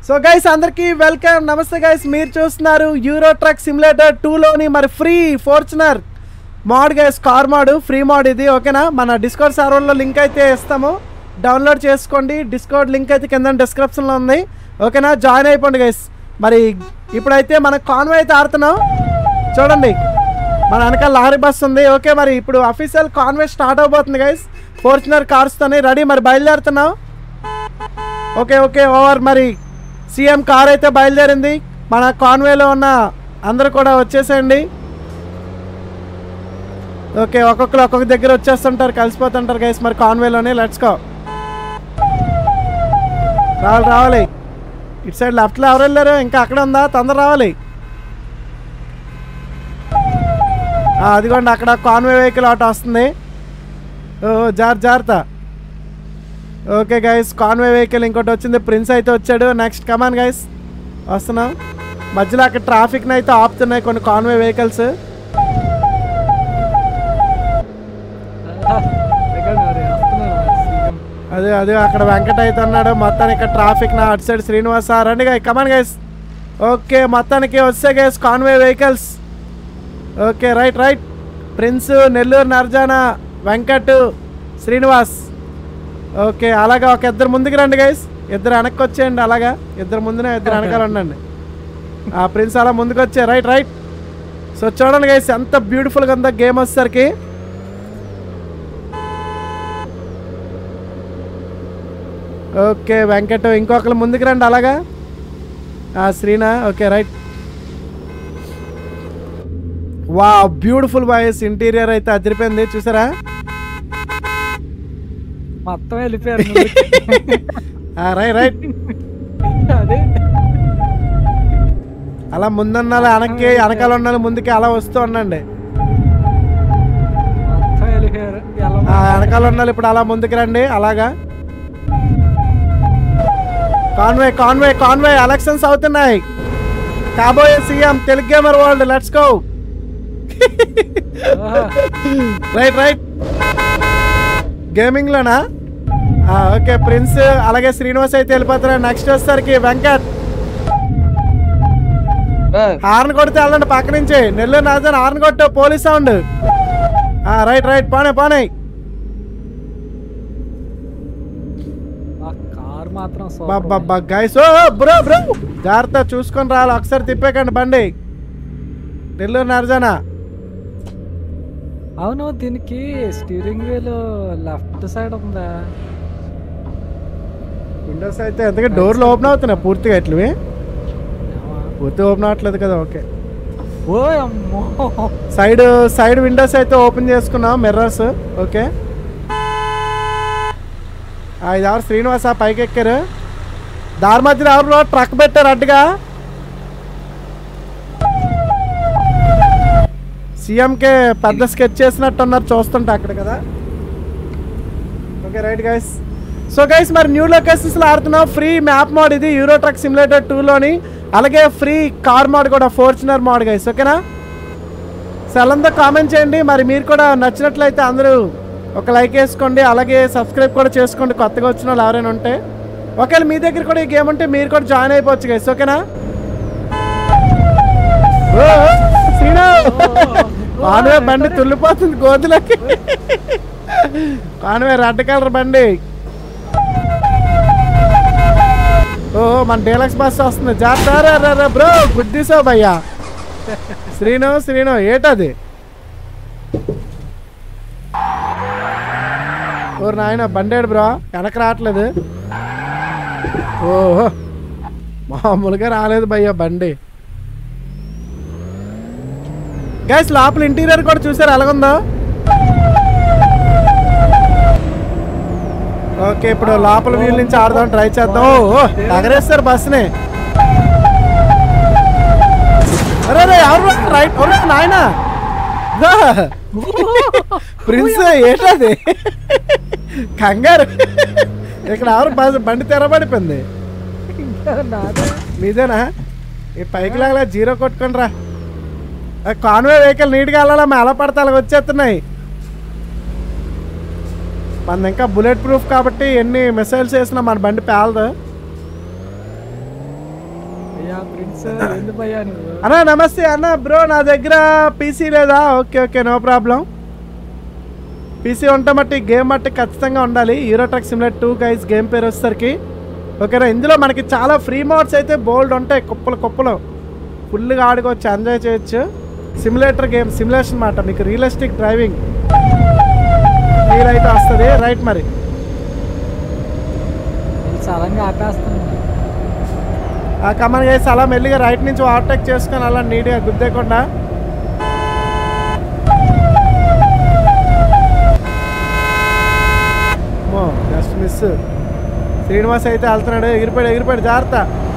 So guys అందరికీ welcome నమస్తే guys మీరు చూస్తున్నారు యూరో ట్రక్ సిమ్యులేటర్ టూలోని మరి free Fortuner mode guys car mode free mode ఇది ఓకేనా మన డిస్కౌంట్ సర్వర్లో లింక్ అయితే ఇస్తాము డౌన్లోడ్ చేసుకోండి డిస్కౌంట్ లింక్ అయితే కింద డిస్క్రిప్షన్లో ఉంది ఓకేనా జాయిన్ అయిపోండి గైస్ మరి ఇప్పుడైతే మన కాన్వే అయితే ఆడుతున్నాం చూడండి మన వెనకాల లారీ బస్ ఉంది ఓకే మరి ఇప్పుడు అఫీషియల్ కాన్వే స్టార్ట్ అవబోతుంది గైస్ ఫార్చునర్ కార్స్తోని రెడీ మరి బయలుదేరుతున్నాం ఓకే ఓకే ఓవర్ మరి సీఎం కార్ అయితే బయలుదేరింది మన కాన్వేలో ఉన్న అందరూ కూడా వచ్చేసేయండి ఓకే ఒక్కొక్కరు ఒక్కొక్క దగ్గర వచ్చేస్తుంటారు కలిసిపోతుంటారు గైస్ మరి కాన్వేలోనే లెట్స్ గో రావాలి రావాలి ఇటు సైడ్ లెఫ్ట్లో ఎవరు వెళ్ళారు ఇంకా అక్కడ ఉందా తొందర రావాలి ఆ, అదిగోండి అక్కడ కాన్వే వెహికల్ ఆటో వస్తుంది ఓ జార్ జాగ్రత్త ఓకే గైస్ కాన్వే వెహికల్ ఇంకోటి వచ్చింది ప్రిన్స్ అయితే వచ్చాడు నెక్స్ట్ కమాన్ గైస్ వస్తున్నాం మధ్యలో అక్కడ ట్రాఫిక్ని అయితే ఆపుతున్నాయి కొన్ని కాన్వే వెహికల్స్ అదే అదే అక్కడ వెంకట అయితే ఉన్నాడు మొత్తానికి ఇక్కడ ట్రాఫిక్ నా అటు సైడ్ శ్రీనివాస రండి గై కమాన్ గైస్ ఓకే మొత్తానికి వస్తే guys convoy vehicles okay right right Prince Nellore నర్జానా వెంకట్ శ్రీనివాస్ ఓకే అలాగా ఒక ఇద్దరు ముందుకు రండి గైస్ ఇద్దరు వెనక్కి వచ్చేయండి అలాగా ఇద్దరు ముందునే ఇద్దరు వెనకాల ఉండండి ఆ ప్రిన్స్ అలా ముందుకు వచ్చే రైట్ రైట్ సో చూడండి గైస్ ఎంత బ్యూటిఫుల్గా ఉందో గేమ్ వచ్చేసరికి ఓకే వెంకట్ ఇంకొకరు ముందుకు రండి అలాగా ఆ, శ్రీనా ఓకే రైట్ వా బ్యూటిఫుల్ వాయిస్ ఇంటీరియర్ అయితే అదిరిపోయింది చూసారా మొత్తం వెళ్ళిపోయారు ముందుకి. ఆ, రైట్ రైట్ అదే అలా ముందున్న వెనక్కి వెనకాల ఉన్న ముందుకి అలా వస్తూ ఉండండి మొత్తం వెళ్ళిపోయారు ఎలా ఆ వెనకాల ఉన్న ఇప్పుడు అలా ముందుకు రండి అలాగా కాన్వే కాన్వే కాన్వే ఎలక్షన్స్ అవుతున్నాయి కాబోయే CM Telugu gamer world let's go ఆహా. రైట్ రైట్ గేమింగ్ లోనా ఆ, ఓకే ప్రిన్స్ అలాగే శ్రీనివాస్ అయితే వెళ్ళిపోతున్నారు నెక్స్ట్ వచ్చేసరికి వెంకట్ హార్న్ కొడితే వెళ్ళండి పక్క నుంచి నెల్లూరు రాజధాని హార్న్ కొట్టు పోలీస్ సౌండ్ ఆ, రైట్ రైట్ పోనే పోనే ఆ కార్ మాత్రం సూపర్ బాబా గైస్ ఓ బ్రో బ్రో జాగ్రత్త చూసుకొని రావాలి ఒకసారి తిప్పేకండి బండి నెల్లూరు నరజానా అవును దీనికి స్టీరింగ్ వీల్ లెఫ్ట్ సైడ్ ఉందా విండోస్ అయితే ఎందుకంటే డోర్లు ఓపెన్ అవుతున్నాయి పూర్తిగా ఇట్లవి ఏమా? పూర్తిగా ఓపెన్ అవ్వట్లేదు కదా ఓకే ఓ అమ్మో సైడ్ సైడ్ విండోస్ అయితే ఓపెన్ చేసుకున్నాం మిర్రర్స్ ఓకే ఆ, ఇది ఎవరు శ్రీనివాస పైకి ఎక్కారు దారి మధ్యలో ఎవరు ట్రక్ పెట్టారు అడ్డుగా సీఎంకే పెద్ద స్కెచ్ చేసినట్టున్నారు చూస్తుంటే అక్కడ కదా okay right guys so guys మరి న్యూ లొకేషన్స్లో ఆడుతున్నాం ఫ్రీ మ్యాప్ మోడ్ ఇది యూరో ట్రక్ సిమ్యులేటర్ టూలోని అలాగే ఫ్రీ కార్ మోడ్ కూడా ఫార్చునర్ మోడ్ గైస్ ఓకేనా సెలంతా కామెంట్ చేయండి మరి మీరు కూడా నచ్చినట్లయితే అందరూ ఒక లైక్ వేసుకోండి అలాగే సబ్స్క్రైబ్ కూడా చేసుకోండి కొత్తగా వచ్చిన వాళ్ళు ఎవరైనా ఉంటే ఒకవేళ మీ దగ్గర కూడా ఈ గేమ్ ఉంటే మీరు కూడా జాయిన్ అయిపోవచ్చు గైస్ ఓకేనా ఓ, శ్రీను కాన్వే బండి తుల్లిపోతుంది గోతులకి కాన్వే రెడ్ కలర్ బండి ఓ మన డీలక్స్ బస్ వస్తుంది జాగ్రత్త బ్రో గుద్దిసావు భయ్యా శ్రీను శ్రీను ఏటది ఓరు నాయన బండేడు బ్రో వెనక రావట్లేదు ఓహో మామూలుగా రాలేదు భయ్యా బండి గైస్ లోపల ఇంటీరియర్ కూడా చూసారు ఎలాగుందో ఓకే ఇప్పుడు లోపల వీల్ నుంచి ఆడదాం ట్రై చేద్దాం ఓ ఎగరేస్తారు బస్సుని అరే అరే ఎవరు రైట్ ఒరే నాయన ప్రిన్స్ ఏంటది కంగారు ఇక్కడ ఎవరు బస్ బండి తెరబడిపోయింది నాదే మీదేనా ఈ పైకి లాగలా జీరో కొట్టుకొని రా కాన్వే వెహికల్ నీట్గా వెళ్ళాలా ఎలా పడితే అలాగ వచ్చేస్తున్నాయి మన ఇంకా బుల్లెట్ ప్రూఫ్ కాబట్టి ఎన్ని మిసైల్స్ వేసినా మన బండి పేలదు భయ్యా ప్రిన్స్ ఎందుకు భయ్యా నువ్వు అన్న నమస్తే అన్న బ్రో నా దగ్గర పీసీ లేదా okay okay no problem PC ఉంటే మట్టి గేమ్ మట్టి ఖచ్చితంగా ఉండాలి Euro Truck Simulator two guys game పేరు వచ్చేసరికి ఓకేనా ఇందులో మనకి చాలా ఫ్రీ మోడ్స్ అయితే బోల్డ్ ఉంటాయి కుప్పలు కుప్పలు ఫుల్గా ఆడుకోవచ్చు ఎంజాయ్ చేయొచ్చు సిమ్యులేటర్ గేమ్ సిమ్యులేషన్ మాట మీకు రియలిస్టిక్ డ్రైవింగ్ ఫీల్ అయితే వస్తుంది రైట్ మరి నేను సడన్గా ఆపేస్తాను ఆ కమన్ గైస్ అలా మెల్లిగా రైట్ నుంచి ఓవర్టేక్ చేసుకొని అలా నీట్గా గుద్దేకుండా జస్ట్ మిస్ శ్రీనివాస్ అయితే వెళ్తున్నాడు ఎగిరిపోయాడు ఎగిరిపోయాడు జాగ్రత్త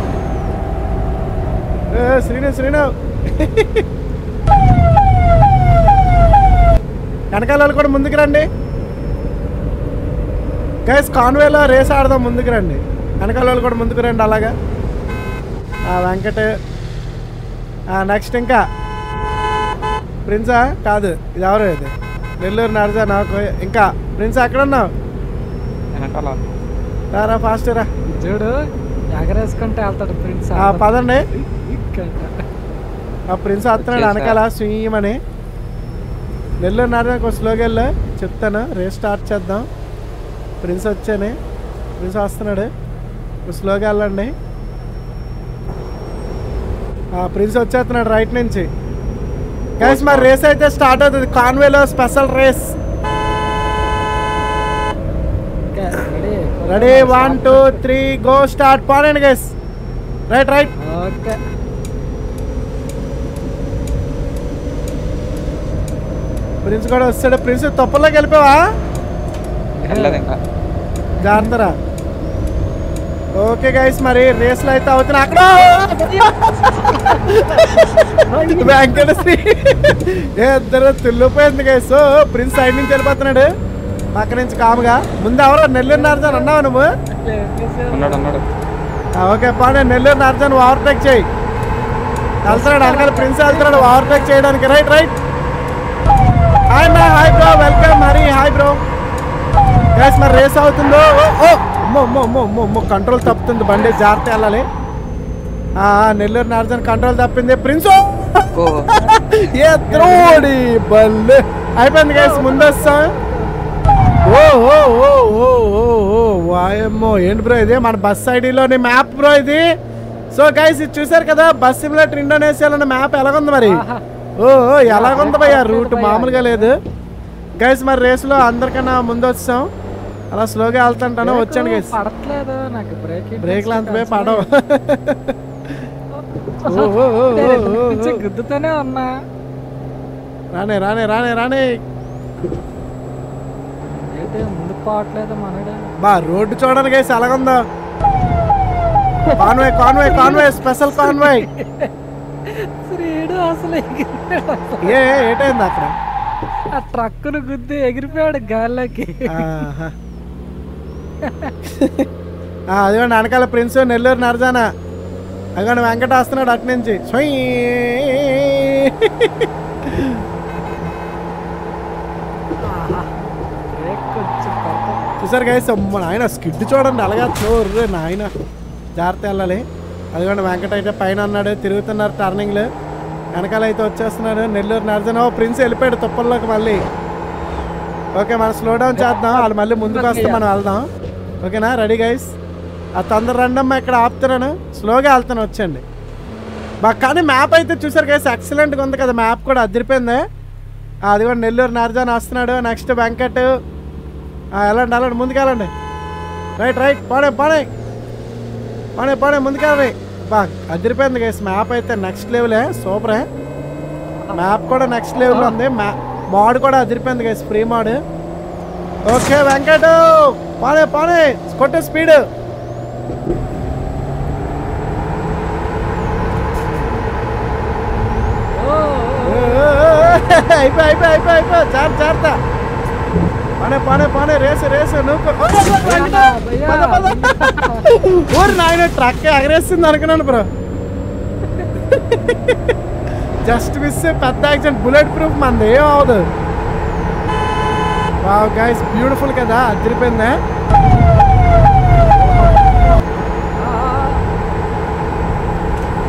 ఏ, శ్రీను శ్రీను వెనకాల వాళ్ళు కూడా ముందుకు రండి గైస్ కాన్వేలో రేస్ ఆడదాం ముందుకు రండి వెనకాల వాళ్ళు కూడా ముందుకు రండి అలాగా ఆ, వెంకట్ నెక్స్ట్ ఇంకా ప్రిన్సా కాదు ఇది ఎవరు ఇది నెల్లూరు నరజా నాకు ఇంకా ప్రిన్స్ ఎక్కడ ఉన్నావు వెనకాల రారా ఫాస్ట్ రా చూడు ఎగరేసుకుంటే వెళ్తాడు ప్రిన్స్ ఆ, పదండి ఇక్కడ. ఆ ప్రిన్స్ వస్తున్నాడు వచ్చేసా. వెనకాల స్వీయమని నెల్లూరు నరజా కొంచెం స్లోగా వెళ్ళు చెప్తాను రేస్ స్టార్ట్ చేద్దాం ప్రిన్స్ వచ్చాను ప్రిన్స్ వస్తున్నాడు కొంచెం స్లోగా వెళ్ళండి ఆ, ప్రిన్స్ వచ్చేస్తున్నాడు రైట్ నుంచి గైస్ మరి రేస్ అయితే స్టార్ట్ అవుతుంది కాన్వేలో special race okay, ready ready one two three go start పోనండి guys right right okay Prince కూడా వస్తాడు ప్రిన్స్ తొప్పల్లోకి వెళ్ళిపోవా వెళ్ళదు ఇంకా జాగ్రత్తరా ఓకే గైస్ మరి రేస్లు అయితే అవుతున్నా అక్కడ వెంకటశ్రీ ఏ ఇద్దరు తుల్లిపోయింది గైస్ ప్రిన్స్ సైడ్ నుంచి వెళ్ళిపోతున్నాడు పక్క నుంచి కాముగా ముందు ఎవరో నెల్లూరు నార్జాన్ అన్నావు నువ్వు ఉన్నాడు ఉన్నాడు ఆ, ఓకే పాడే నెల్లూరు నార్జాన్ ఓవర్టేక్ చేయి వెళ్తున్నాడు వెనకాల ప్రిన్స్ వెళ్తున్నాడు ఓవర్టేక్ చేయడానికి రైట్ రైట్ హాయ్ మా hi bro welcome Hari hi bro guys మరి రేస్ అవుతుందో ఓ ఓ అమ్మో అమ్మో అమ్మో అమ్మో అమ్మో కంట్రోల్ తప్పుతుంది బండి జాగ్రత్త వెళ్ళాలి ఆ, ఆ, నెల్లూరు నార్జన్ కంట్రోల్ తప్పింది ప్రిన్స్ ఓ ఏ త్రోడి బల్లే అయిపోయింది గైస్ ముందు వస్తాం ఓ ఓ ఓ ఓ ఓ ఓ వాయమ్మో ఏంటి బ్రో ఇది మన బస్ ఐడిలోని మ్యాప్ బ్రో ఇది సో గైస్ ఇది చూసారు కదా బస్ సిమ్యులేటర్ ఇండోనేషియాలో మ్యాప్ ఎలాగుంది మరి ఆహా. ఓ ఓ ఎలాగుంది భయ్యా రూట్ మామూలుగా లేదు గైస్ మరి రేస్లో అందరికన్నా ముందు వచ్చాం అలా స్లోగా వెళ్తుంటాను వచ్చాను గైస్ పడట్లేదు నాకు బ్రేక్ బ్రేక్లు అంతవే పడవు ఓ, ఓ, ఓ, ఓ, ఓ, ఓ. గుద్దుతూనే ఉన్నా రానే రానే రానే రానే ఏంటి ముందుకు పోవట్లేదు మనడు బా రోడ్డు చూడండి గైస్ ఎలాగుందో convoy convoy convoy special convoy శ్రీడు అసలు ఎగిరిపోయాడు అసలు. ఏ ఏ, ఏటైంది అక్కడ ఆ ట్రక్కును గుద్ది ఎగిరిపోయాడు గాల్లోకి ఆహా. ఆ, అదిగోండి వెనకాల ప్రిన్స్ నెల్లూరు నరజానా అదిగోండి వెంకట వస్తున్నాడు అటు నుంచి స్వయ్. ఆహా. బ్రేక్ కొంచెం పడతా చూసారు గైస్ అమ్మ నాయన స్కిడ్ చూడండి అలాగా చోర్రే నాయన జాగ్రత్త వెళ్ళాలి అదిగోండి వెంకట అయితే పైన అన్నాడు తిరుగుతున్నారు టర్నింగ్లు వెనకాల అయితే వచ్చేస్తున్నాడు నెల్లూరు నరజన ఓ ప్రిన్స్ వెళ్ళిపోయాడు తుప్పల్లోకి మళ్ళీ ఓకే మనం స్లో డౌన్ చేద్దాం వాళ్ళు మళ్ళీ ముందుకు వస్తే మనం వెళ్దాం ఓకేనా రెడీ గైస్ ఆ తొందర రండమ్మా ఇక్కడ ఆపుతున్నాను స్లోగా వెళ్తాను వచ్చండి బా కానీ మ్యాప్ అయితే చూసారు గైస్ ఎక్సలెంట్గా ఉంది కదా మ్యాప్ కూడా అదిరిపోయింది ఆ, అది కూడా నెల్లూరు నార్జాన్ వస్తున్నాడు నెక్స్ట్ వెంకట్ ఆ, వెళ్ళండి వెళ్ళండి ముందుకు వెళ్ళండి రైట్ రైట్ పోనే పోనే పోనే పోనే ముందుకెళ్ళండి బా అదిరిపోయింది గైస్ మ్యాప్ అయితే నెక్స్ట్ లెవెలే సూపరే మ్యాప్ కూడా నెక్స్ట్ లెవెల్ ఉంది మ్యా మోడ్ కూడా అదిరిపోయింది guys free mode okay Venkat పోనే పోనే కొట్టు స్పీడ్ ఓ, ఓ, అయిపోయి అయిపోయి అయిపోయి అయిపోయి జార్ జాగ్రత్త పనే పనే పనే రేసు రేసు నువ్వు కొ- ఓ, ఓ, ఓ, వెంకట! భయ్యా, పద, పద. ఊరు నాయన ట్రక్ ఎగరేస్తుంది అనుకున్నాను బ్రో జస్ట్ మిస్ పెద్ద యాక్సిడెంట్ బుల్లెట్ ప్రూఫ్ మనది ఏం అవదు వావ్ గైస్ బ్యూటిఫుల్ కదా అదిరిపోయిందా ఆ,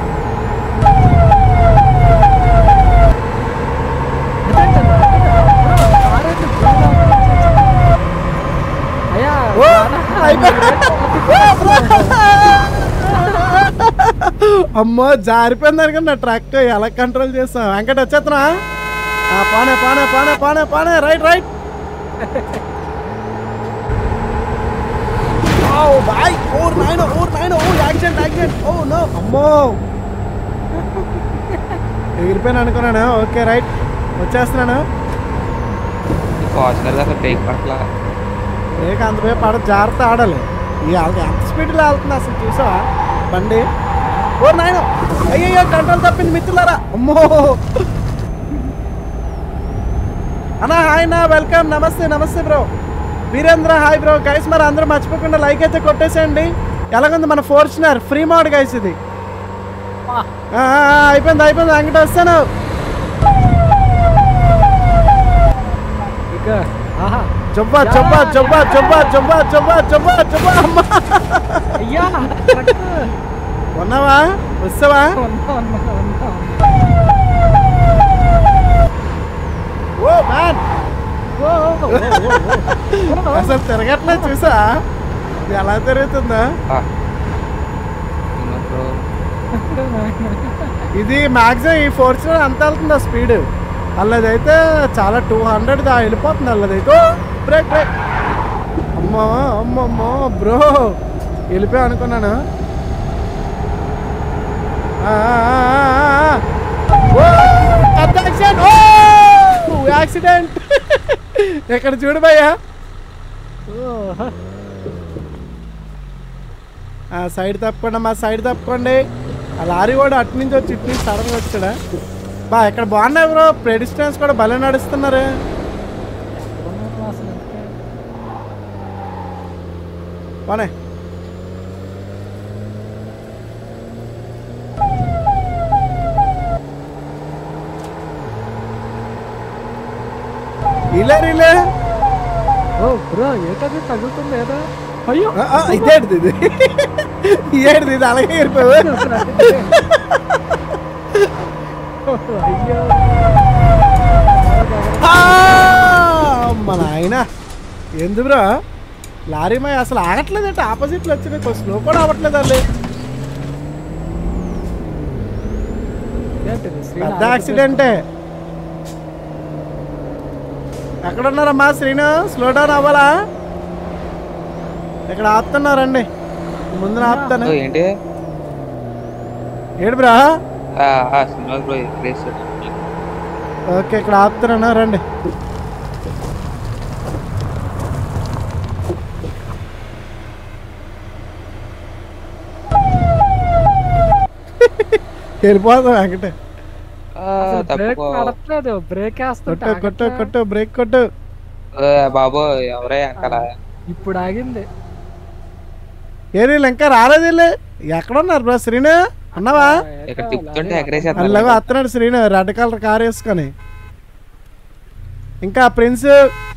అమ్మో జారిపోయింది అనుకున్నా ట్రక్ ఎలా కంట్రోల్ చేస్తాం వెంకట వచ్చేస్తున్నా ఆ, పానే పానే పానే పానే పానే రైట్ రైట్ ఓ బాయ్ ఓర్ నాయన ఓర్ నాయన ఓ యాక్సిడెంట్ యాక్సిడెంట్ ఓ నో అమ్మో ఎగిరిపోయాను అనుకున్నాను ఓకే రైట్ వచ్చేస్తున్నాను ఫార్చునర్ అసలు బ్రేక్ పట్ల బ్రేక్ అంతపై పడ జాగ్రత్త ఆడాలి ఈ వాళ్ళకి ఎంత స్పీడ్లో వెళ్తుంది అసలు చూసావా బండి ఓ నాయన అయ్యయ్యో కంట్రోల్ తప్పింది మిత్రులారా అమ్మో అన్నా హాయ్ నా వెల్కమ్ నమస్తే నమస్తే bro Veerendra hi bro guys మరి అందరూ మర్చిపోకుండా లైక్ అయితే కొట్టేసేయండి ఎలాగుంది మన ఫోర్చునర్ ఫ్రీ మోడ్ గైస్ ఇది ఆ, ఆ, ఆ, అయిపోయింది అయిపోయింది అంగట వస్తాను ఇక ఆహా జొబ్బా జొబ్బా జొబ్బా జొబ్బా జొబ్బా జొబ్బా జొబ్బా జొబ్బా అమ్మా అయ్యా ఉన్నావా వస్తావా ఉన్నా ఉన్నా ఉన్నా ఓ మ్యాన్ ఓ, ఓ, ఓ, ఓ, ఓ. అసలు తిరగట్లేదు చూసా ఎలా తిరుగుతుందా బ్రో ఇది మ్యాక్సిమం ఈ ఫోర్చునర్ అంత వెళ్తుందా స్పీడ్ అల్లదైతే చాలా టూ హండ్రెడ్ దా వెళ్ళిపోతుంది అల్లదైతే ఓ, బ్రేక్ బ్రేక్ అమ్మో అమ్మమ్మో బ్రో వెళ్ళిపోయా అనుకున్నాను ఆ, ఆ, ఆ, ఆ, ఆ. ఓ, పెద్ద యాక్సిడెంట్ ఓ యాక్సిడెంట్ ఎక్కడ చూడు భయ్యా ఓ, ఆ సైడ్ తప్పకుండా మా సైడ్ తప్పుకోండి ఆ లారీ కూడా అటు నుంచి వచ్చి ఇటు నుంచి సడన్గా వచ్చాడా బా ఇక్కడ బాగున్నాయి బ్రో ప్రెడిస్టెన్స్ కూడా భలే నడుస్తున్నారు ఉన్నా అసలు ఎంత? బానే ఇలా రీలే ఓ బ్రో ఏటది తగులుతుంది ఏదో అయ్యో ఆ, ఆ, ఇదేంటిది ఇది ఇదేంటిది ఇది అలాగే ఇరిపోయావు అయ్యో మన ఆయన ఎందు బ్రో లారీ మై అసలు ఆగట్లేదంటే ఆపోజిట్లో వచ్చినాయి కొంచెం స్లో కూడా అవ్వట్లేదు వాళ్ళు ఏంటిది శ్రీను పెద్ద ఆలోచించు. యాక్సిడెంటే ఎక్కడున్నారమ్మా శ్రీను స్లో డౌన్ అవ్వాలా ఇక్కడ ఆపుతున్నారండి ముందు ఆపుతాను ఓ, ఏంటి ఏడు బ్రా ఆ, ఆ, సినిమా బ్రో రేస్ ఓకే ఇక్కడ ఆపుతున్నాను రండి వెళ్ళిపోతాం వెంకటే ఆ, అసలు బ్రేక్ తప్పుకో నడట్లేదు బ్రేక్ వేస్తుంటే కొట్టు కొట్టు ఆగట్లే. కొట్టు బ్రేక్ కొట్టు ఏ, బాబు ఎవరే అంకల ఇప్పుడు ఆగింది ఏ వీళ్ళు ఇంకా రాలేదు వీళ్ళు ఎక్కడున్నారు బ్రో శ్రీను అన్నావా ఇక్కడ తిప్పుతుంటే ఎగరేసేస్తున్నారు అలాగా వస్తున్నాడు శ్రీను రెడ్ కలర్ కార్ వేసుకొని ఇంకా ప్రిన్స్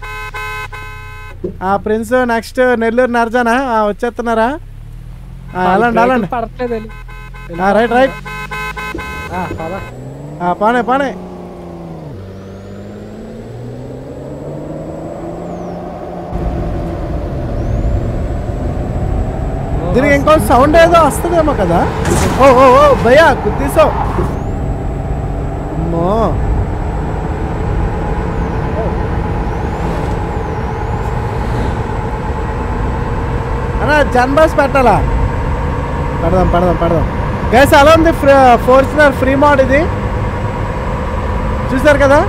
ఆ ప్రిన్స్ నెక్స్ట్ నెల్లూరు నర్జానా ఆ, వచ్చేస్తున్నారా ఆ, వెళ్ళండి వెళ్ళండి పడట్లేదు వెళ్ళు. ఆ, రైట్ రైట్ ఆ, పద. ఆ, పానే పానే దీనికి ఇంకో సౌండ్ ఏదో వస్తుందేమో కదా ఓ ఓ ఓ భయ్యా గుద్దీసో అమ్మో అన్నా జన్ బస్ పెట్టాలా పెడదాం పెడదాం పెడదాం గైస్ అలా ఉంది ఫోర్చునర్ ఫ్రీ మోడ్ ఇది చూసారు కదా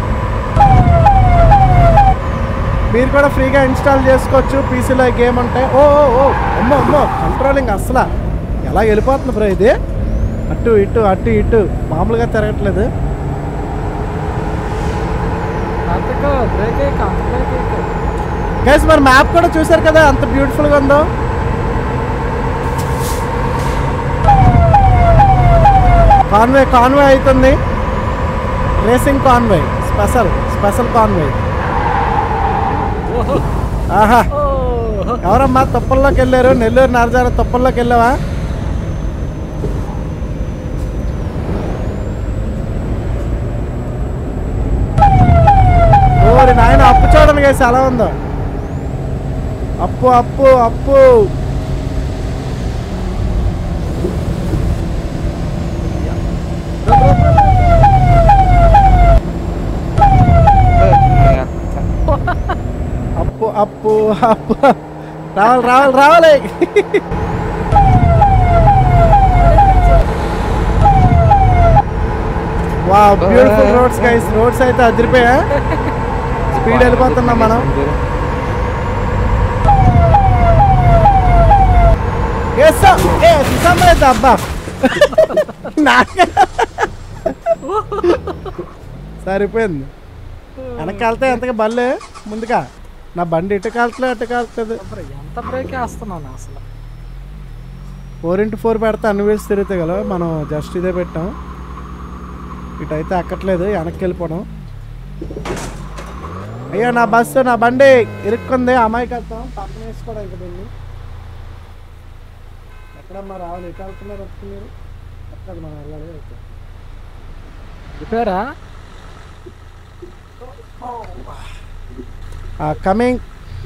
మీరు కూడా ఫ్రీగా ఇన్స్టాల్ చేసుకోవచ్చు పీసీలో గేమ్ ఉంటాయి ఓ ఓ ఓ అమ్మో అమ్మో కంట్రోలింగ్ అసలు ఎలా వెళ్ళిపోతుంది బ్రో ఇది అటు ఇటు అటు ఇటు మామూలుగా తిరగట్లేదు అంతకు బ్రేక్ అయ్యి అంత బ్రేక్ అయ్యి గైస్ మరి మ్యాప్ కూడా చూసారు కదా అంత బ్యూటిఫుల్గా ఉందో కాన్వే కాన్వే అవుతుంది racing convoy special special convoy ఆహా ఓ ఎవరమ్మా తుప్పల్లోకి వెళ్ళారు నెల్లూరు నరజాల తుప్పల్లోకి వెళ్ళావా ఓరి నాయన అప్పు చూడండి కేసు ఎలా ఉందో అప్పు అప్పు అప్పు అప్పు అప్పు రావాలి రావాలి రావాలి వా బ్యూటిఫుల్ రోడ్స్ గైస్ రోడ్స్ అయితే అదిరిపోయా స్పీడ్ వెళ్ళిపోతున్నాం మనం ఎస్ ఏ సమేత అబ్బా నాకే సరిపోయింది వెనక్కి వెళ్తే ఎంతగా బల్లే ముందుగా నా బండి ఇటు కాలుతలే అటు కాలుతుంది అబ్బా, ఎంత బ్రేక్ వేస్తున్నాను అసలు ఫోర్ ఇంటూ ఫోర్ పెడితే అన్ని వేసి తిరుగుతాయి కదా మనం జస్ట్ ఇదే పెట్టాం ఇటు అయితే అక్కట్లేదు వెనక్కి వెళ్ళిపోవడం అయ్యో నా బస్సు నా బండి ఇరుక్కుంది అమాయకత్వం పక్కన వేసుకోవడం ఇంకా దీన్ని ఎక్కడమ్మా రావాలి ఇటు వెళ్తున్నారు వస్తున్నారు ఎక్కడ మనం వెళ్ళాలి ఓకే రిపేరా కమింగ్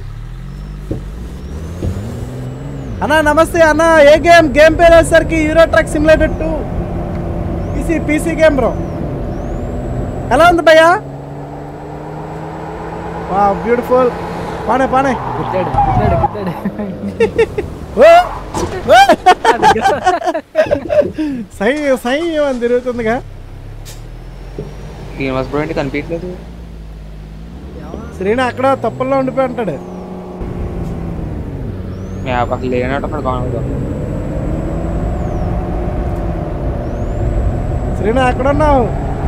అన్నా నమస్తే అన్న ఏ గేమ్ గేమ్ పేరు వచ్చేసరికి Euro Truck Simulator two PC PC game bro ఎలా ఉంది భయ్యా వా బ్యూటిఫుల్ పానే పానే గుద్దాడు గుద్దాడు గుద్దాడు ఓ! ఓ! సై సై అని తిరుగుతుందిగా శ్రీనివాస్ బ్రో ఏంటి కనిపించలేదు శ్రీని అక్కడ తప్పుల్లో ఉండిపోయి ఉంటాడు మీ ఆ పక్కన లేనట్టు అక్కడ కావాలి శ్రీని ఎక్కడ ఉన్నావు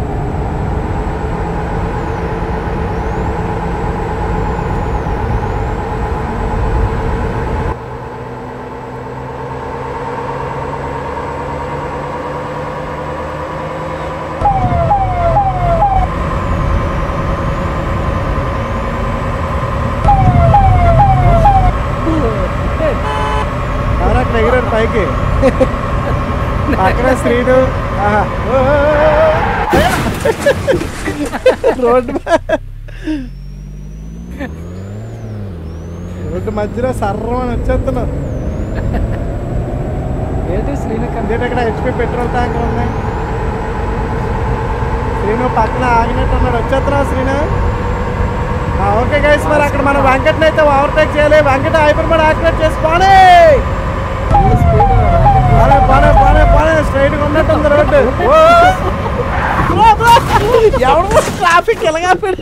ఎవరు అక్కడ ఎగిరాడు పైకి అక్కడ శ్రీను ఆహా. ఓ, ఓ, ఓ, ఓ. రోడ్డు మ- రోడ్డు మధ్యలో సర్రం అని వచ్చేస్తున్నావు ఏంటి శ్రీనకర్ అంటే ఇక్కడ హెచ్పి పెట్రోల్ ట్యాంకర్ ఉన్నాయి శ్రీను పక్కన ఆగినట్టు ఉన్నాడు వచ్చేస్తున్నావు శ్రీను ఆ, ఓకే గైస్ మరి అక్కడ మనం వెంకట్ని అయితే ఓవర్టేక్ చేయాలి వెంకట హైపర్ మరి యాక్టివేట్ చేసుకోవాలి పానే పానే పానే పానే స్ట్రైట్ గా ఉన్నట్టుంది రోడ్డు ఓ! Bro, bro! ఎవడు ట్రాఫిక్ ఎలాగా పెడు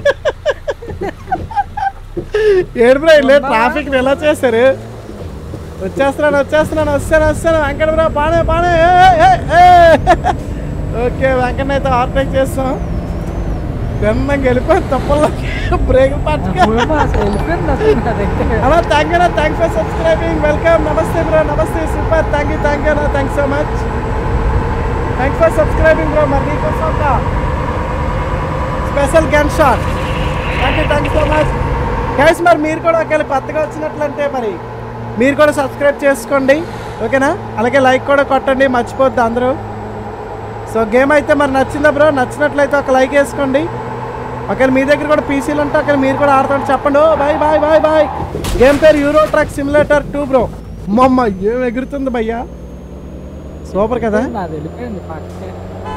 ఏడు బ్రో ఇల్లే ట్రాఫిక్ ఎలా చేశారు వచ్చేస్తున్నాను వచ్చేస్తున్నాను వస్తాను వస్తాను వెంకట బ్రో పానే పానే ఏ, ఏ, ఏ, ఏ. ఓకే వెంకన్న అయితే ఓవర్టేక్ చేస్తాం గన్నంగా వెళ్ళిపోయి తప్పల్లోకి బ్రేక్ పట్టుకో వెళ్ళిపోయింది అసలు నాదైతే hello thank you thank for subscribing welcome నమస్తే బ్రో నమస్తే super thank you thank you thank so much thank for subscribing bro మరి నీకోసం ఒక special gun shot thank you thank so much guys మరి మీరు కూడా ఒకవేళ కొత్తగా వచ్చినట్లంటే మరి మీరు కూడా సబ్స్క్రైబ్ చేసుకోండి ఓకేనా అలాగే లైక్ కూడా కొట్టండి మర్చిపోద్దు అందరూ సో గేమ్ అయితే మరి నచ్చిందా బ్రో నచ్చినట్లయితే ఒక లైక్ వేసుకోండి ఒకవేళ మీ దగ్గర కూడా పీసీలు ఉంటే ఒకవేళ మీరు కూడా ఆడతాడు చెప్పండి ఓ boy boy boy boy game పేరు Euro Truck Simulator two bro మమ్మ ఏం ఎగురుతుంది భయ్యా సూపర్ కదా నాది వెళ్ళిపోయింది పక్కకే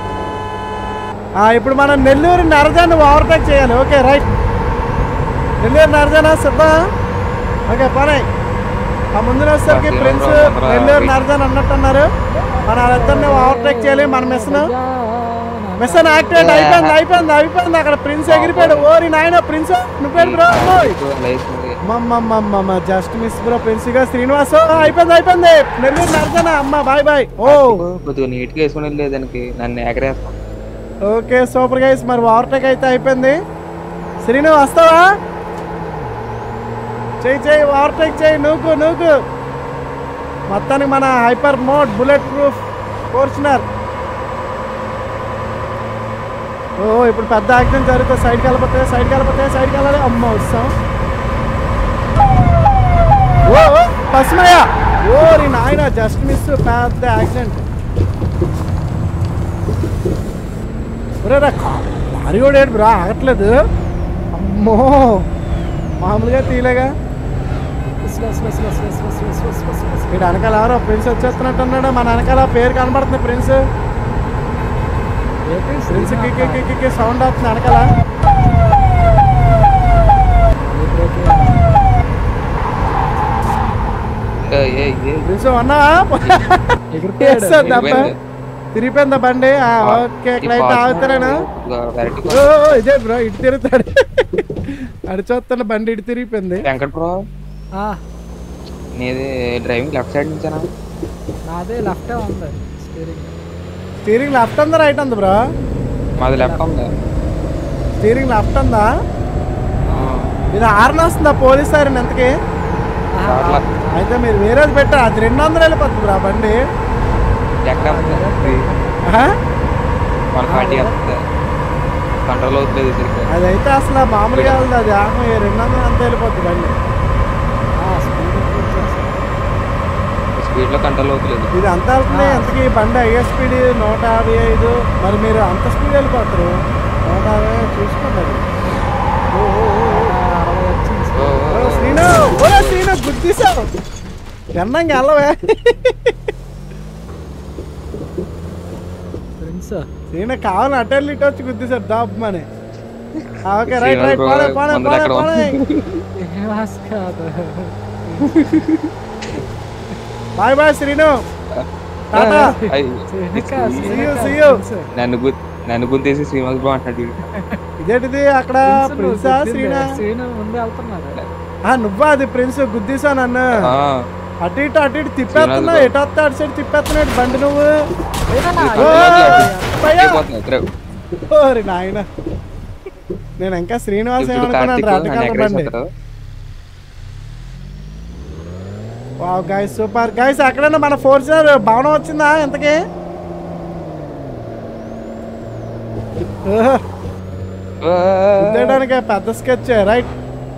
ఆ, ఇప్పుడు మనం నెల్లూరు నరజాన్ని ఓవర్టేక్ చేయాలి ఓకే రైట్ నెల్లూరు నరజానా సిద్ధా ఓకే పనే ఆ ముందు వచ్చేసరికి ప్రిన్స్ నెల్లూరు నరజాన్ అన్నట్టున్నారు మన వాళ్ళిద్దరిని ఓవర్టేక్ చేయాలి మన మిషన్ మిషన్ యాక్టివేట్ అయిపోయింది అయిపోయింది అయిపోయింది అక్కడ ప్రిన్స్ ఎగిరిపోయాడు ఓరి నాయన ప్రిన్స్ నువ్వేడు బ్రో ఓయ్. అమ్మమ్మమ్మమ్మ జస్ట్ మిస్ బ్రో ప్రిన్సిగా శ్రీనివాస్ అయిపోయింది అయిపోయింది నెల్లూరు నరజన అమ్మ బాయ్ బాయ్ ఓ కొద్దిగా నీట్ గా వేసుకుని వెళ్ళలేదు దానికి నన్ను ఎగరేస్తాం ఓకే సూపర్ గైస్ మరి ఓవర్టేక్ అయితే అయిపోయింది శ్రీను వస్తావా చెయ్యి చెయ్యి ఓవర్టేక్ చెయ్యి నూకు నూకు మొత్తానికి మన hyper mode bullet proof Fortuner ఓ ఇప్పుడు పెద్ద యాక్సిడెంట్ జరుగుతుంది సైడ్కి వెళ్ళిపోతే సైడ్కి వెళ్ళిపోతే సైడ్కి వెళ్ళాలి అమ్మ వస్తాం ఓ ఓ, పసుమయ్య ఓరి నాయన జస్ట్ మిస్ పెద్ద యాక్సిడెంట్ ఒరే రా కా- లారీ కూడా ఏంటి బ్రా ఆగట్లేదు అమ్మో మామూలుగా తీలేగా ఇక్కడ వెనకాల ఎవరో ప్రిన్స్ వచ్చేస్తున్నట్టు అన్నాడు మన వెనకాల పేరు కనబడుతుంది ప్రిన్స్ ప్రిన్స్ కిక్కి కిక్కి సౌండ్ వస్తుంది వెనకాల ఏ, ఏ, ఏ. ప్రిన్స్ ఉన్నావా ఎగిరిపోయాడు Yes, sir. దెబ్బ. తిరిగిపోయింది. తిరిగిపోయిందా బండి ఆ, ఓకే ఇక్కడ అయితే ఈ ఆగుతారేనా కొద్దిగా variety ఓ ఓ, ఇదే బ్రో ఇటు తిరుగుతాడు అడి చూస్తున్న బండి ఇటు తిరిగిపోయింది వెంకట్ బ్రో ఆ, నీది డ్రైవింగ్ లెఫ్ట్ సైడ్ నుంచేనా నాదే లెఫ్టే ఉంది స్టీరింగ్ స్టీరింగ్ లెఫ్ట్ ఉందా రైట్ ఉంది బ్రో మాది లెఫ్ట్ ఉంది స్టీరింగ్ లెఫ్ట్ ఉందా ఇది ఆరున వస్తుందా పోలీస్ సార్ ఎంతకి అట్లా అయితే మీరు వేరేది పెట్టారు అది రెండు వందలు వెళ్ళిపోతుంది బ్రో ఆ బండి ఎక్కడ ఆహా. వన్ ఫార్టీ వస్తుంది కంట్రోల్ అవుతుంది సరిగ్గా అదైతే అసలు మామూలుగా వెళ్ళదు అది ఆహా ఈ రెండు వందలు అంత వెళ్ళిపోతుంది బండి స్పీడ్ లో కంట్రోల్ అవుతలేదు ఇది అంత వెళ్తుంది ఎంతకి ఈ బండి హైయర్ స్పీడ్ నూట యాభై ఐదు మరి మీరు అంత స్పీడ్ వెళ్ళిపోతారు నూట యాభై చూసుకోండి అది ఓ, ఓ, ఓ, ఓ. అరవై వచ్చింది ఓ, ఓ, ఓ, ఓ. శ్రీను ఓ శ్రీను గుర్తిసావు ఎన్నంగా వెళ్ళవే ఫ్రెండ్స్ శ్రీను కావాలని అటు వెళ్ళి ఇటు వచ్చి గుర్తిసాడు దాబ్బమని ఆ, okay right Srinivas right bro, పోనే పోనే ముందర పోనే ఎక్కడ పోనే శ్రీనివాస్ కాదు బాయ్ బాయ్ శ్రీను టాటా అయ్, శ్రీనికా, See you, శ్రీనికా, see you. ఫ్రెండ్స్. నన్ను గు నన్ను గుర్తేసి శ్రీనివాస్ బ్రో అంటాడు వీడు. ఇదేంటిది అక్కడ ఫ్రెండ్స్ నువ్వు ప్రిన్సా గుర్తిందే. శ్రీనా శ్రీను ముందే వెళ్తున్నాడు ఆ, నువ్వా అది ప్రిన్స్ గుద్దిసా నన్ను ఆ, అటు ఇటు అటు ఇటు తిప్పేస్తున్నా శ్రీనివాస్ ఎటు వస్తా అటు సైడ్ తిప్పేస్తున్నాడు బండి నువ్వు ఈ ఓ, కంట్రోల్ అవుతలేదు. భయ్యా. అయిపోతుంది, ఇద్దరు. ఓరి నాయన నేను ఇంకా శ్రీనివాస్ ఇప్పుడు ఏమనుకున్నాను కార్తీక్ రెడ్ నన్ను కలర్ ఎక్కడ బండి వేసేస్తారు? వావ్ గైస్ సూపర్ గైస్ ఎక్కడైనా మన ఫోర్చునర్ భవనం వచ్చిందా ఇంతకి ఓహో, ఆ, గుద్దేయడానికి పెద్ద స్కెచ్ రైట్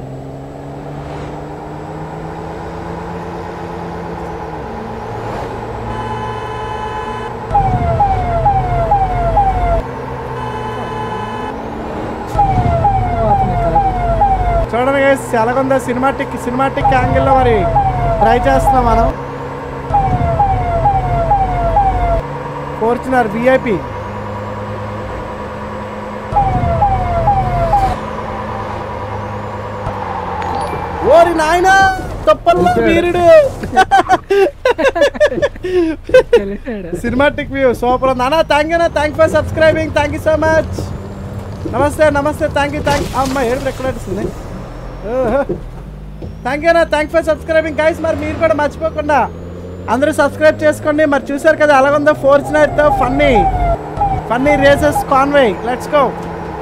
అతని కాదు చూడండి గైస్ ఎలాగుందో సినిమాటిక్ సినిమాటిక్ యాంగిల్లో మరి ట్రై చేస్తున్నాం మనం ఫోర్చునర్ విఐపి ఓరి నాయనా తప్పల్లో వీరుడు వెళ్ళాడు సినిమాటిక్ వ్యూ సూపర్ నానా thank you thank for subscribing thank you so much నమస్తే నమస్తే థ్యాంక్ యూ థ్యాంక్ అమ్మ ఏడు ఎక్కడ వస్తుంది thank you thank for subscribing guys మరి మీరు కూడా మర్చిపోకుండా అందరూ సబ్స్క్రైబ్ చేసుకోండి మరి చూసారు కదా ఎలా ఉందో ఫోర్చునర్తో funny funny races convoy let's go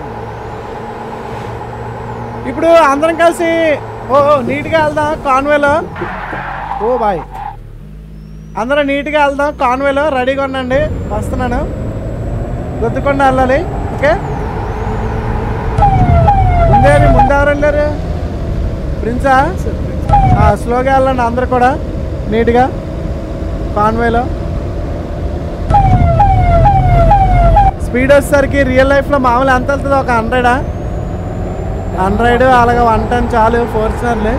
ఇప్పుడు అందరం కలిసి ఓ ఓ, నీట్గా వెళ్దాం కాన్వేలో ఓ బాయ్ అందరూ నీట్గా వెళ్దాం కాన్వేలో రెడీగా ఉండండి వస్తున్నాను గుద్దుకుండా వెళ్ళాలి ఓకే ముందే ముందు ఎవరు వెళ్ళారు ప్రిన్సా ఆ, స్లోగా వెళ్ళండి అందరు కూడా నీట్గా కాన్వేలో స్పీడ్ వచ్చేసరికి రియల్ లైఫ్లో మామూలు ఎంత వెళ్తుంది ఒక హండ్రెడా హండ్రెడ్ అలాగే వన్ టెన్ చాలు ఫోర్చునర్లు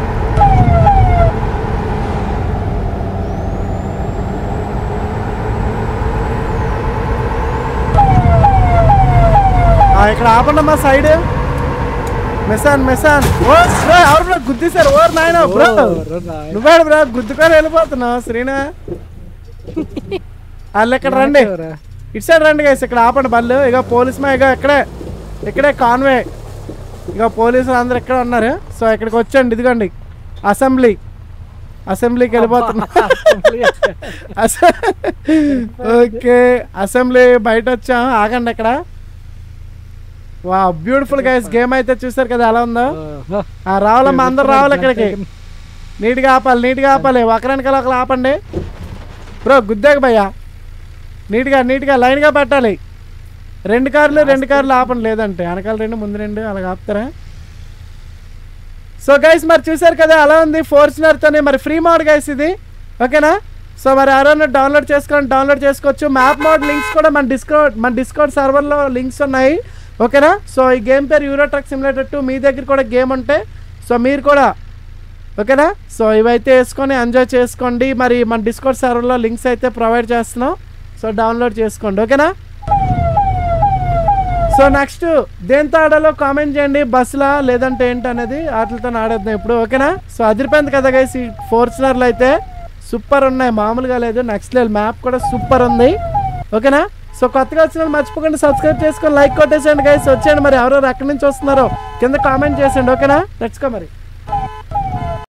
ఆ, ఇక్కడ ఆపండి మా సైడ్ మిసాన్ మిసాన్ ఓ బ్రో, ఎవరు బ్రో గుద్దేశారు ఓ నాయన బ్రో నువ్వే బ్రో గుద్దుకొని వెళ్ళిపోతున్నావు శ్రీనా వాళ్ళు ఇక్కడ రండి ఇటు సైడ్ రండి గైస్ ఇక్కడ ఆపండి బళ్ళు ఇక పోలీస్ మా ఇక ఇక్కడే ఇక్కడే కాన్వే ఇక పోలీసులు అందరు ఇక్కడ ఉన్నారు సో ఇక్కడికి వచ్చండి ఇదిగోండి అసెంబ్లీ అసెంబ్లీకి వెళ్ళిపోతున్నా అస- ఓకే అసెంబ్లీ బయట వచ్చాం ఆగండి ఇక్కడ వా బ్యూటిఫుల్ గైస్ గేమ్ అయితే చూసారు కదా ఎలా ఉందో ఆ, రావాలమ్మా అందరు రావాలి ఇక్కడికి నీట్గా ఆపాలి నీట్గా ఆపాలి ఒకరినికల్ ఒకరు ఆపండి బ్రో గుద్దాక భయ్యా నీట్గా నీట్గా లైన్గా పెట్టాలి రెండు కార్లు రెండు కార్లు ఆపండి లేదంటే వెనకాల రెండు ముందు రెండు అలాగ ఆపుతారా సో గైస్ మరి చూసారు కదా అలా ఉంది ఫోర్చునర్తోనే మరి ఫ్రీ మోడ్ గైస్ ఇది ఓకేనా సో మరి ఎవరైనా డౌన్లోడ్ చేసుకొని డౌన్లోడ్ చేసుకోవచ్చు మ్యాప్ మోడ్ లింక్స్ కూడా మన డిస్కౌట్ మన డిస్కౌట్ సర్వర్లో లింక్స్ ఉన్నాయి ఓకేనా సో ఈ గేమ్ పేరు యూరో ట్రక్ సిమ్యులేటర్ టూ మీ దగ్గర కూడా గేమ్ ఉంటే సో మీరు కూడా ఓకేనా సో ఇవైతే వేసుకొని ఎంజాయ్ చేసుకోండి మరి మన డిస్కౌట్ సర్వర్లో లింక్స్ అయితే ప్రొవైడ్ చేస్తున్నాం సో డౌన్లోడ్ చేసుకోండి ఓకేనా సో నెక్స్ట్ దేంతో ఆడాలో కామెంట్ చేయండి బస్సులా లేదంటే ఏంటి అనేది వాటితో ఆడేద్దాం ఇప్పుడు ఓకేనా సో అదిరిపోయింది కదా గైస్ ఈ ఫోర్చునర్లు అయితే సూపర్ ఉన్నాయి మామూలుగా లేదు నెక్స్ట్ లెవెల్ మ్యాప్ కూడా సూపర్ ఉంది ఓకేనా సో కొత్తగా వచ్చిన వాళ్ళు మర్చిపోకుండా సబ్స్క్రైబ్ చేసుకొని లైక్ కొట్టేసేయండి గైస్ వచ్చేయండి మరి ఎవరెవరు ఎక్కడి నుంచి వస్తున్నారో కింద కామెంట్ చేసేయండి ఓకేనా లెట్స్ కో మరి